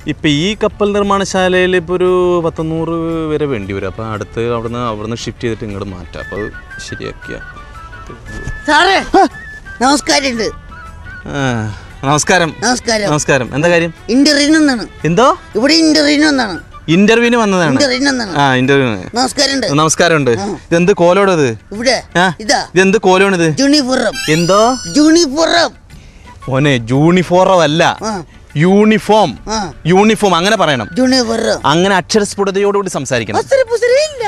ഇപ്പം ഈ കപ്പൽ നിർമ്മാണശാലയിൽ ഇപ്പോൾ ഒരു പത്തൊന്നൂറ് വരെ വേണ്ടി വരും അപ്പോൾ അടുത്ത് അവിടുന്ന് അവിടുന്ന് ഷിഫ്റ്റ് ചെയ്തിട്ട് ഇങ്ങോട്ട് മാറ്റാം അപ്പോൾ അത് ശരിയാക്കിയ സാറേ നമസ്കാരമുണ്ട് ആ, നമസ്കാരം നമസ്കാരം നമസ്കാരം എന്താ കാര്യം ഇന്റർവ്യൂവിന് ഒന്നാണ് എന്തോ ഇവിടെ ഇന്റർവ്യൂവിന് ഒന്നാണ് ഇന്റർവ്യൂവിന് വന്നതാണ് ഇന്റർവ്യൂവിന് ഒന്നാണ് ആ ഇന്റർവ്യൂ നമസ്കാരമുണ്ട് നമസ്കാരമുണ്ട് ഇതെന്ത് കോലോടത് ഇവിടെ ആ ഇതാ ഇതെന്ത് കോലോണിത് ജൂണിഫോറം എന്തോ ജൂണിഫോറം മോനെ ജൂണിഫോറം അല്ല ആ യൂണിഫോം ആ യൂണിഫോം അങ്ങനെ പറയണം ജൂണിഫോറം അങ്ങനെ അക്ഷരസ്ഫുടതയോടുകൂടി സംസാരിക്കണം വസ്ത്രപുസരില്ല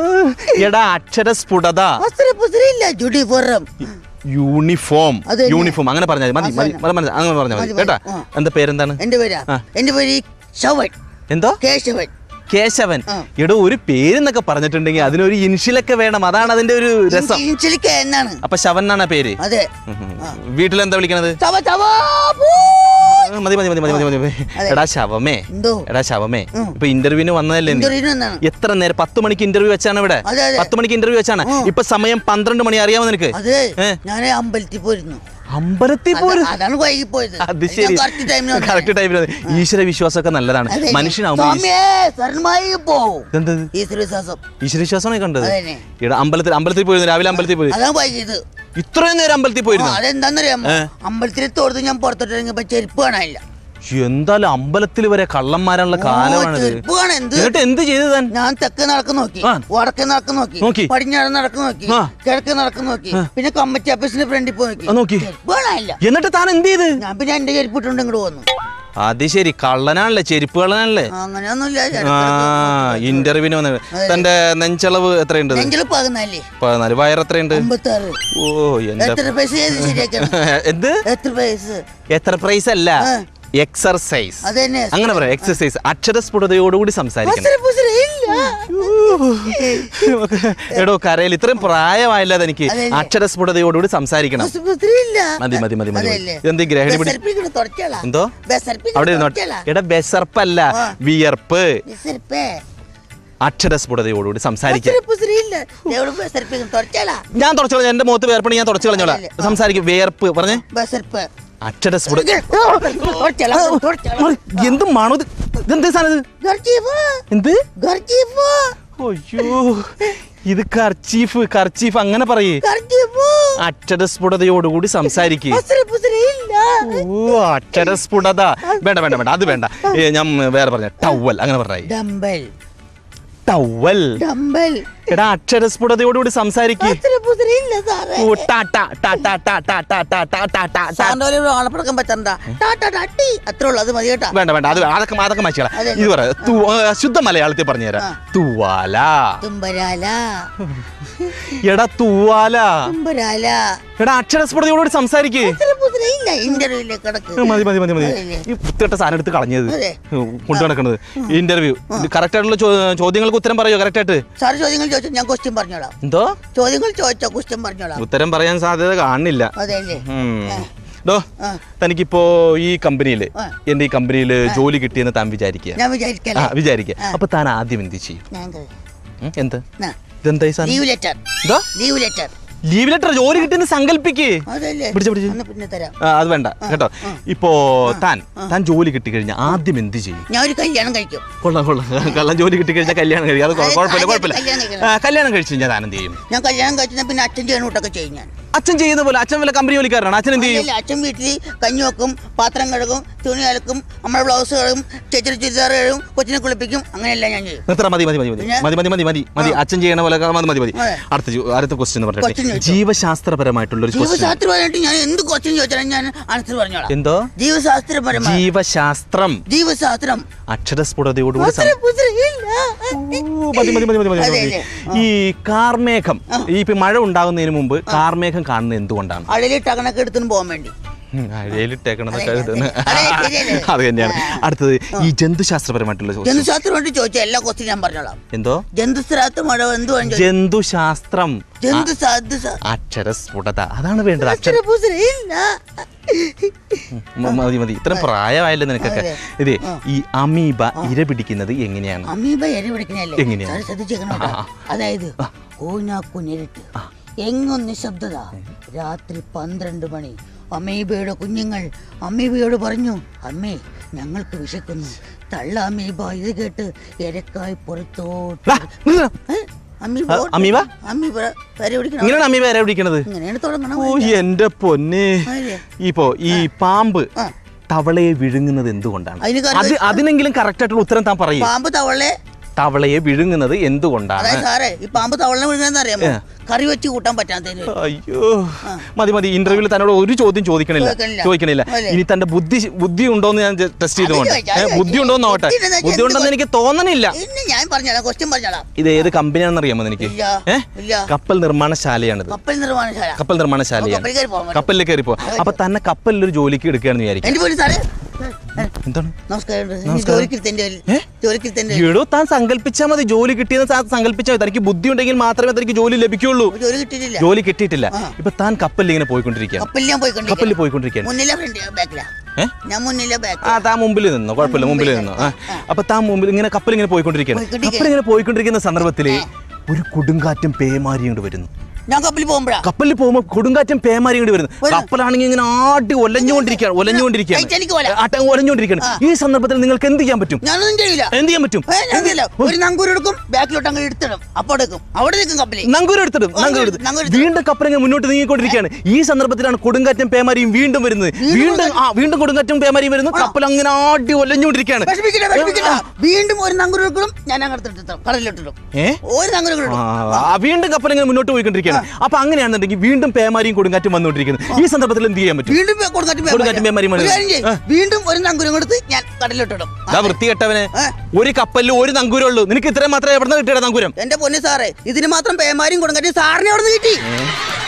എടാ അക്ഷരസ്ഫുടത വസ്ത്രപുസരില്ല ജൂണിഫോറം യൂണിഫോം അത് തന്നെ. യൂണിഫോം അങ്ങനെ പറഞ്ഞാൽ മതി മതി മതി മതി അങ്ങനെ പറഞ്ഞാൽ മതി മതി, കേട്ടാ ആ. എന്താ പേരെന്താണ് എന്റെ പേരാ ആ. എന്റെ പേര് ശവൻ എന്തോ കേശവൻ കേശവൻ ആ. എടോ ഒരു പേരെന്നൊക്കെ പറഞ്ഞിട്ടുണ്ടെങ്കിൽ അതിനൊരു ഇൻഷിലൊക്കെ വേണം അതാണ് അതിന്റെ ഒരു രസം ഇൻഷലിക്ക എന്നാണ് അപ്പൊ ശവൻ എന്നാണ് പേര് അതെ വീട്ടിലെന്താ വിളിക്കണത് ചവ ചവ പൂ. ആ, മതി മതി മതി മതി മതി മതി അതെ. എടാ ശവമേ എന്തോ എടാ ശവമേ ഉം. ഇപ്പൊ ഇന്റർവ്യൂവിന് വന്നതല്ലേ നീ? ഇന്റർവ്യൂവിന് ഒന്നാണ് എത്ര നേരം പത്ത് മണിക്ക് ഇന്റർവ്യൂ വെച്ചാണ് ഇവിടെ അതെ, അതെ. പത്ത് മണിക്ക് ഇന്റർവ്യൂ വെച്ചാണ് ഉം. ഇപ്പൊ സമയം പന്ത്രണ്ട് മണി അറിയാമോ നിനക്ക് അതെ ഏ? ഞാൻ അമ്പലത്തിൽ പോയിരുന്നു അമ്പലത്തിൽ അത- പോലും അതാണ് വൈകി പോയത് അത് ശരി കറക്റ്റ് ടൈമിന് കറക്റ്റ് ടൈമിൽ ഈശ്വര വിശ്വാസമൊക്കെ നല്ലതാണ് മനുഷ്യനാവുമ്പോ ശരണമായി പോവും ഇതെന്തത് ഈശ്വര വിശ്വാസം ഈശ്വര വിശ്വാസമാണ് കണ്ടത് അതന്നെ. ഇവിടെ അമ്പലത്തിൽ അമ്പലത്തിൽ പോയിരുന്നു രാവിലെ അമ്പലത്തിൽ പോയി അതാണ് വൈകിയത് ഇത്രയും നേരം അമ്പലത്തിൽ ആ, പോയിരുന്നു അതെന്താന്നറിയാമോ ഏ? അമ്പലത്തിൽ തോർത്ത് ഞാൻ പുറത്തോട്ട് ഇറങ്ങിയപ്പോ ചെരുപ്പ് കാണാനില്ല എന്തായാലും അമ്പലത്തിൽ വരെ കള്ളന്മാരാനുള്ള കാലമാണിത് ചെരുപ്പ് കാണാൻ എന്ത് എന്നിട്ട് എന്ത് ചെയ്തു താൻ ഞാൻ തെക്ക് നടക്ക് നോക്കി ആ. വടക്ക് നടക്ക് നോക്കി നോക്കി. പടിഞ്ഞാറ് നടക്ക് നോക്കി ആ. കിഴക്ക് നടക്ക് നോക്കി പിന്നെ കമ്മറ്റി ഓഫീസിന്റെ ഫ്രണ്ടിൽ പോയി ആ, നോക്കി. ചെരുപ്പ് കാണാനില്ല എന്നിട്ട് താൻ എന്ത് ചെയ്ത് ഞാൻ പിന്നെ എന്റെ ചെരുപ്പ് ഇട്ടുകൊണ്ട് ഇങ്ങോട്ട് വന്നു അത് ശരി കള്ളനാണല്ലേ ചെരുപ്പ് കള്ളനാണല്ലേ അങ്ങനെയൊന്നുമില്ല ആ ഇന്റർവ്യൂവിന് വന്നത് തന്റെ നെഞ്ചളവ് എത്രയുണ്ട് നെഞ്ചിൽ പകുന്നല്ലേ പതിനാല് വയർ എത്രയുണ്ട് അമ്പത്തി ആറ് ഓ എന്റെ എത്ര പൈസ ചെയ്ത് ശരിയാക്കണം എന്ത് എത്ര പൈസ എത്ര പ്രൈസ് അല്ല ആ. എക്സർസൈസ് അതന്നെ അങ്ങനെ പറയാം എക്സർസൈസ് അക്ഷരസ്ഫുടതയോടുകൂടി സംസാരിക്കണം വസ്ത്രപൂസര ഇല്ല എടോ കരയിൽ ഇത്രയും പ്രായമായില്ല എനിക്ക് അതല്ലേ. അക്ഷരസ്ഫുടതയോടുകൂടി സംസാരിക്കണം വസ്ത്രപൂസര ഇല്ല മതി മതി മതി മതി അതല്ലേ. ഇതെന്ത് ഗ്രഹണി പിടി ബെസർപ്പിക്കണ തുടച്ചോളാ. എന്തോ ബെസർപ്പിക്കണ അവിടെ ഇരുന്നോട്ടെ തുടച്ചോളാ. എടാ ബെസർപ്പല്ല ആ. വിയർപ്പ് ബെസർപ്പേ. അക്ഷരസ്ഫുടതയോടുകൂടി സംസാരിക്കുക വസ്ത്രപൂസര ഇല്ല. എവിടെ ബെസർപ്പിക്കണ തുടച്ചോളാ. ഞാൻ തുടച്ചു കളഞ്ഞ എന്റെ മുഖത്ത് വേർപ്പണി ഞാൻ തുടച്ചു കളഞ്ഞോളാം അതല്ലേ. ആ. സംസാരിക്കും വേർപ്പ് പറഞ്ഞേ ബെസർപ്പ്. അക്ഷരസ്ഫുട തുടച്ചോളാ, തുടച്ചോളാ. എന്ത് മണോ ഇത് ഇതെന്ത് സാധനം ഇത് ഗർജീഫ്, എന്ത് ഗർജീഫ്, അയ്യോ ഇത് കർച്ചീഫ് കർച്ചീഫ് അങ്ങനെ പറയേ ഗർജീഫ്. അക്ഷരസ്ഫുടതയോടുകൂടി സംസാരിക്കുക വസ്ത്രപൂസര ഇല്ല. ഓ അക്ഷരസ്ഫുടത വേണ്ട വേണ്ട വേണ്ട അത് വേണ്ട ഏ, ഞാൻ വേറെ പറഞ്ഞ ടവൽ അങ്ങനെ പറയായി ഡംബൽ, ടവൽ ഡംബൽ. എടാ അക്ഷരസ്ഫുടതയോടുകൂടി സംസാരിക്കുക വസ്ത്രപൂസര ഇല്ല സാറേ. ഓ ടാ ടാ ടാ ടാ ടാ ടാ ടാ ടാ ടാ ടാ ടാ ടാ. സാറിന്റെ പോലെ ഇവിടെ ആളപ്പടക്കം പറ്റണ്ട ടാ, ടാ, ടാ, ടീ. അത്രേ ഉള്ളൂ അത് മതി കേട്ടാ വേണ്ട വേണ്ട അത് അതൊക്കെ അതൊക്കെ മാറ്റിക്കളാം അതെ. ഇത് പറ തു- ആ, ശുദ്ധ മലയാളത്തിൽ പറഞ്ഞുതരാം ആ. തുവാല തുമ്പരാല എടാ തുവാല തുമ്പരാല എടാ അക്ഷരസ്ഫുടതയോടുകൂടി സംസാരിക്കേ വസ്ത്രപൂസര ഇല്ല ഇന്റർവ്യൂവിലേക്ക് കിടക്ക് മതി മതി മതി മതി അതല്ലേ. ഈ വൃത്തികെട്ട സാധനം എടുത്ത് കളഞ്ഞത് അതെ. കൊണ്ടു നടക്കുന്നത് ഇന്റർവ്യൂ കറക്റ്റ് ആയിട്ടുള്ള ചോ- ചോദ്യങ്ങൾക്ക് ഉത്തരം പറയോ കറക്റ്റ് ആയിട്ട് സാറ് ചോദ്യങ്ങൾ ചോദിച്ചു ഞാൻ ക്വസ്റ്റ്യൻ പറഞ്ഞോളാം എന്തോ ചോദ്യങ്ങൾ ചോദിച്ചോ ക്വസ്റ്റ്യൻ പറഞ്ഞോളാം ഉത്തരം പറയാൻ സാധ്യത കാണുന്നില്ല അതെല്ലേ ഉം. ഡോ ആ. തനിക്കിപ്പോ ഈ കമ്പനിയിൽ ആ. എന്റെ ഈ കമ്പനിയിൽ ജോലി കിട്ടിയെന്ന് താൻ വിചാരിക്കുക ഞാൻ ആ വിചാരിക്കല്ലേ വിചാരിക്കുക ആ. അപ്പൊ താൻ ആദ്യം എന്ത് ചെയ്യും ഞാൻ ഉം, എന്ത് ഇതെന്താ ഈ സാധനം ലീവ് ലെറ്റർ എന്തോ ലീവ് ലെറ്റർ ലീവ് ലെറ്റർ ജോലി കിട്ടിയെന്ന് സങ്കല്പിക്കേ അതല്ലേ പിടിച്ച് പിടിച്ച്. എന്നാ പിന്നെ തരാം ആ, അത് വേണ്ട കേട്ടോ ഇപ്പോ താൻ താൻ ജോലി കിട്ടിക്കഴിഞ്ഞാൽ ആദ്യം എന്ത് ചെയ്യും ഞാൻ ഒരു കല്യാണം കഴിക്കും കൊള്ളാം കൊള്ളാം കള്ളം ജോലി കിട്ടിക്കഴിഞ്ഞാൽ കല്യാണം കഴിക്കും അത് കുഴ- അതെ, കുഴപ്പമില്ല അതെ, കുഴപ്പമില്ല കല്യാണം കഴിക്കണം. ആ, കല്യാണം കഴിച്ചു കഴിഞ്ഞാൽ താൻ എന്ത് ചെയ്യും ഞാൻ കല്യാണം കഴിച്ചാൽ പിന്നെ അച്ഛൻ ചെയ്യണ കൂട്ടൊക്കെ ചെയ്യും ഞാൻ അച്ഛൻ ചെയ്യുന്ന പോലെ അച്ഛൻ വല്ല കമ്പനി ജോലിക്കാരനാണ് അച്ഛൻ എന്ത് ചെയ്യും അതല്ലേ, അച്ഛൻ വീട്ടിൽ കഞ്ഞി വെക്കും പാത്രം കഴുകും തുണി അലക്കും നമ്മുടെ ബ്ലൗസ് കഴുകും ചേച്ചി ചുരിദാർ കഴുകും കൊച്ചിനെ കുളിപ്പിക്കും അങ്ങനെയെല്ലാം ഞാൻ ചെയ്യും നിർത്തറ മതി മതി മതി മതി പിന്നെ? മതി മതി മതി മതി മതി അച്ഛൻ ചെയ്യണ പോലെ മതി മതി മതി അതെ. അടുത്ത ചോ- അടുത്ത ക്വസ്റ്റ്യൻ Question പറഞ്ഞിട്ട് ചോദിച്ചോ. ജീവശാസ്ത്രപരമായിട്ടുള്ള ഒരു ക്വസ്റ്റ്യൻ ജീവശാസ്ത്രപരമായിട്ട് ഞാൻ എന്ത് ക്വസ്റ്റ്യൻ ചോദിച്ചാലും ഞാൻ ആൻസർ പറഞ്ഞോളാം എന്തോ ജീവശാസ്ത്രപരമായി ജീവശാസ്ത്രം ജീവശാസ്ത്രം അക്ഷരസ്ഫുടതയോടുകൂടി സം- വസ്ത്രപൂസര ഇല്ല. ഓ, മതി മതി മതി മതി മതി അതെ, മതി അതെ. ഈ കാർമേഘം ഈ ഇപ്പൊ മഴ ഉണ്ടാകുന്നതിന് മുമ്പ് കാർമേഘം കാണുന്നത് എന്തുകൊണ്ടാണ് അടലിൽ ടകണൊക്കെ എടുത്തുകൊണ്ട് പോകാൻ വേണ്ടി ഉം, അഴയിലിട്ടേക്കണതൊക്കെ അതെ, ഇതെന്ന്. അതെ, ശരിയല്ലേ? അത് തന്നെയാണ് അടുത്തത് ഈ ജന്തുശാസ്ത്രപരമായിട്ടുള്ള ചോദ്യം ജന്തുശാസ്ത്രമായിട്ട് ചോദിച്ച എല്ലാ ക്വസ്റ്റ്യൻ ഞാൻ പറഞ്ഞോളാം എന്തോ ജന്തുശാസ്ത്രം മഴ എന്ത് വേണം ചോദിച്ചാൽ ജന്തുശാസ്ത്രം ജന്തുശാസ്ത്ര അക്ഷരസ്ഫുടത അതാണ് വേണ്ടത് അക്ഷര വസ്ത്രപൂസര ഇല്ല. മ- മതി മതി ഇത്രയും പ്രായമായല്ലോ നിനക്കൊക്കെ അതെ. ഇതേ ഈ അമീബ ഇര പിടിക്കുന്നത് എങ്ങനെയാണ് അമീബ എരി പിടിക്കണല്ലേ എങ്ങനെയാ? സാറ് ശ്രദ്ധിച്ചേക്കണം കേട്ടോ. അതായത് ഓനാക്കുനിരട്ട് എങ്ങും നിശബ്ദത രാത്രി പന്ത്രണ്ട് മണി അമീബയുടെ കുഞ്ഞുങ്ങൾ അമീബയോട് പറഞ്ഞു അമ്മേ ഞങ്ങൾക്ക് വിശക്കുന്നു തള്ളാമീബ ഇത് കേട്ട് എരക്കായി പുറത്തോട്ട് ലാ, നില്ല. ഏ? അമ്മീബ ആ, അമീബ? അമ്മീബ വരെ പിടിക്കണം ഇങ്ങനെയാണ് അമ്മി പേരെ പിടിക്കണത് ഇങ്ങനെയാണ് തുടങ്ങണം ഓ എന്റെ പൊന്നെ അതെ. ഇപ്പോ ഈ പാമ്പ് ആ. തവളയെ വിഴുങ്ങുന്നത് എന്തുകൊണ്ടാണ് അതിന് കാരണം അത് അതിനെങ്കിലും കറക്റ്റ് ആയിട്ടുള്ള ഉത്തരം താൻ പറയും പാമ്പ് തവളെ തവളയെ വിഴുങ്ങുന്നത് എന്തുകൊണ്ടാണ് അതായത് സാറേ ഈ പാമ്പ് തവളനെ വിഴുങ്ങുന്ന അറിയാമോ കറി വെച്ച് കൂട്ടാൻ പറ്റാത്തതിന് അയ്യോ മതി മതി ഇന്റർവ്യൂവിൽ തന്നോട് ഒരു ചോദ്യം ചോദിക്കണില്ല ചോദിക്കണില്ല. ചോദിക്കണില്ല അല്ലേ? ഇനി തന്റെ ബുദ്ധി ബുദ്ധി ഉണ്ടോന്ന് ഞാൻ ടെസ്റ്റ് ചെയ്തുകൊണ്ട് ചോദിച്ചാ, അത് ബുദ്ധി ഉണ്ടോന്ന് നോട്ടെ ബുദ്ധി ഉണ്ടെന്ന് ബുദ്ധി ഉണ്ടെന്ന് എനിക്ക് തോന്നണില്ല ഇന്ന് ഞാൻ പറഞ്ഞോളാം ക്വസ്റ്റ്യൻ പറഞ്ഞോളാം ഇത് ഏത് കമ്പനിയാണെന്ന് അറിയാമോ എനിക്ക് ഇല്ല ഏ ഇല്ല കപ്പൽ നിർമ്മാണശാലയാണിത് കപ്പൽ നിർമ്മാണശാല കപ്പൽ നിർമ്മാണശാലയാണ് കപ്പലിൽ കയറി പോകാൻ പറ്റും. കപ്പലിൽ കയറിപ്പോ അപ്പൊ തന്നെ കപ്പലിൽ ഒരു ജോലിക്ക് എടുക്കുകയാണെന്ന് വിചാരിക്കും എന്റെ പോലും സാറേ എന്താണ് നമസ്കാരം നമസ്കാരം. ജോലിക്കിരുത്തന്റെ ഏ? ജോലിക്കിരുത്തന്റെ എടോ താൻ സങ്കല്പിച്ചാൽ മതി ജോലി കിട്ടിയെന്ന് താൻ സങ്കല്പിച്ചാൽ മതി തനിക്ക് ബുദ്ധി ഉണ്ടെങ്കിൽ മാത്രമേ തനിക്ക് ജോലി ലഭിക്കുള്ളൂ ജോലി കിട്ടിയിട്ടില്ല ജോലി കിട്ടിയിട്ടില്ല ഇപ്പൊ താൻ കപ്പലിൽ ഇങ്ങനെ പോയിക്കൊണ്ടിരിക്കുക കപ്പലിൽ ഞാൻ പോയി കപ്പലിൽ പോയിക്കൊണ്ടിരിക്കുകയാണ് മുന്നിലെ ഫ്രണ്ട് ബാക്കിലാ ഏ? ഞാൻ മുന്നിലെ ബാക്ക് ആ താൻ മുമ്പിൽ നിന്നോ കുഴപ്പമില്ല മുമ്പിൽ നിന്നോ ആ. അപ്പൊ താൻ മുമ്പിൽ ഇങ്ങനെ കപ്പൽ ഇങ്ങനെ പോയിക്കൊണ്ടിരിക്കുകയാണ് പോയിക്കൊണ്ടിരിക്കുകയാണ്. കപ്പൽ ഇങ്ങനെ പോയിക്കൊണ്ടിരിക്കുന്ന സന്ദർഭത്തില് ഒരു കൊടുങ്കാറ്റും പേമാരിയും കൊണ്ട് വരുന്നു ഞാൻ കപ്പലിൽ പോകുമ്പോഴാ കപ്പലിൽ പോകുമ്പോൾ കൊടുങ്കാറ്റും പേമാരിയും കൊണ്ട് വരുന്നു വരുന്നു. കപ്പലാണെങ്കിൽ ഇങ്ങനെ ആട്ടി ഒലഞ്ഞുകൊണ്ടിരിക്കുകയാണ് ഒലഞ്ഞുകൊണ്ടിരിക്കുകയാണ് ടൈറ്റാനിക് പോലെ. ആട്ട ഒലഞ്ഞുകൊണ്ടിരിക്കുകയാണ് ഈ സന്ദർഭത്തിൽ നിങ്ങൾക്ക് എന്ത് ചെയ്യാൻ പറ്റും ഞാനൊന്നും ചെയ്യില്ല എന്ത് ചെയ്യാൻ പറ്റും ഏ, ഞാൻ ചെയ്യില്ല. ഒരു നങ്കൂർ എടുക്കും ബാക്കിലോട്ട് അങ്ങ് എടുത്തിടും അപ്പൊ എടുക്കും അവിടെ നിൽക്കും കപ്പലിൽ നങ്കൂർ എടുത്തിടും നങ്കൂർ എടുത്ത് നങ്കൂർ എടുത്തിടും. വീണ്ടും കപ്പലിങ്ങനെ മുന്നോട്ട് നീങ്ങിക്കൊണ്ടിരിക്കുകയാണ് ഈ സന്ദർഭത്തിലാണ് കൊടുങ്കാറ്റും പേമാരിയും വീണ്ടും വരുന്നത് വീണ്ടും ആ വീണ്ടും കൊടുങ്കാറ്റും പേമാരിയും വരുന്നു കപ്പൽ അങ്ങനെ ആട്ടി ഒലഞ്ഞുകൊണ്ടിരിക്കുകയാണ് വിഷമിക്കില്ല വിഷമിക്കില്ല വീണ്ടും ഒരു നങ്കൂർ എടുക്കും ഞാൻ അങ്ങ് എടുത്തിട്ട് കടലിലോട്ടിടും ഏ ഒരു നങ്കൂർ ആ, ഇടും ആ, വീണ്ടും കപ്പൽ ഇങ്ങനെ മുന്നോട്ട് പോയിക്കൊണ്ടിരിക്കുകയാണ് അപ്പൊ അങ്ങനെയാണെന്നുണ്ടെങ്കിൽ വീണ്ടും പേമാരിയും കൊടുങ്കാറ്റും വന്നുകൊണ്ടിരിക്കുന്നത് ഈ സന്ദർഭത്തിൽ എന്ത് ചെയ്യാൻ പറ്റും വീണ്ടും പേ- കൊടുക്കാറ്റ് പേ- കൊടുക്കാറ്റും പേമാരിയും ഒരു വരുന്നു. കാര്യം ചെയ്യ്. വീണ്ടും ഒരു നങ്കൂരം കൊടുത്ത് ഞാൻ കടലിലോട്ടിടും ദാ വൃത്തികെട്ടവനെ ഏ? ഒരു കപ്പലിൽ ഒരു നങ്കൂരേ ഉള്ളൂ നിനക്ക് ഇത്രയും മാത്രമേ എവിടെ നിന്ന് കിട്ടിയ നങ്കൂരം എന്റെ പൊന്നു സാറേ ഇതിന് മാത്രം പേമാരിയും കൊടുക്കാറ്റ് സാറിനെ അവിടെ നിന്ന് കിട്ടി